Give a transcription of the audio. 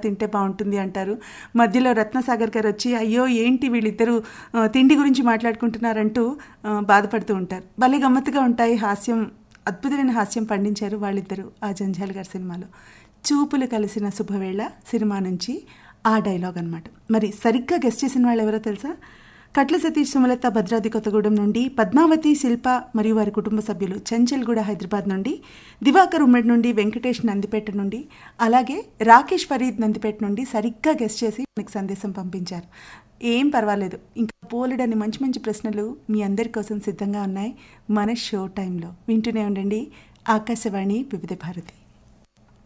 తింటే బాగుంటుంది అంటారు మధ్యలో రత్నసాగర్ గారు వచ్చి అయ్యో ఏంటి వీళ్ళిద్దరూ ఆ, తిండి గురించి మాట్లాడుకుంటున్నారంటూ ఆ, బాధపడుతూ ఉంటారు భలే గమ్మత్తుగా ఉంటాయి హాస్యం అద్భుతమైన హాస్యం పండించారు వాళ్ళిద్దరూ ఆ జంజాల్ గారి సినిమాలో చూపులు కలిసిన శుభవేళ సినిమా నుంచి ఆ డైలాగ్ అనమాట మరి సరిగ్గా గెస్ట్ చేసిన వాళ్ళు ఎవరో తెలుసా కట్ల సతీష్ సుమలత భద్రాద్రి కొత్తగూడెం నుండి పద్మావతి శిల్ప మరియు వారి కుటుంబ సభ్యులు చంచల్గూడ హైదరాబాద్ నుండి దివాకర్ ఉమ్మడి నుండి వెంకటేష్ నందిపేట నుండి అలాగే రాకేష్ ఫరీద్ నందిపేట నుండి సరిగ్గా గెస్ట్ చేసి మనకి సందేశం పంపించారు ఏం పర్వాలేదు ఇంకా పోలెడని మంచి మంచి ప్రశ్నలు మీ అందరి కోసం సిద్ధంగా ఉన్నాయి మన షో టైంలో వింటూనే ఉండండి ఆకాశవాణి వివిధ భారతి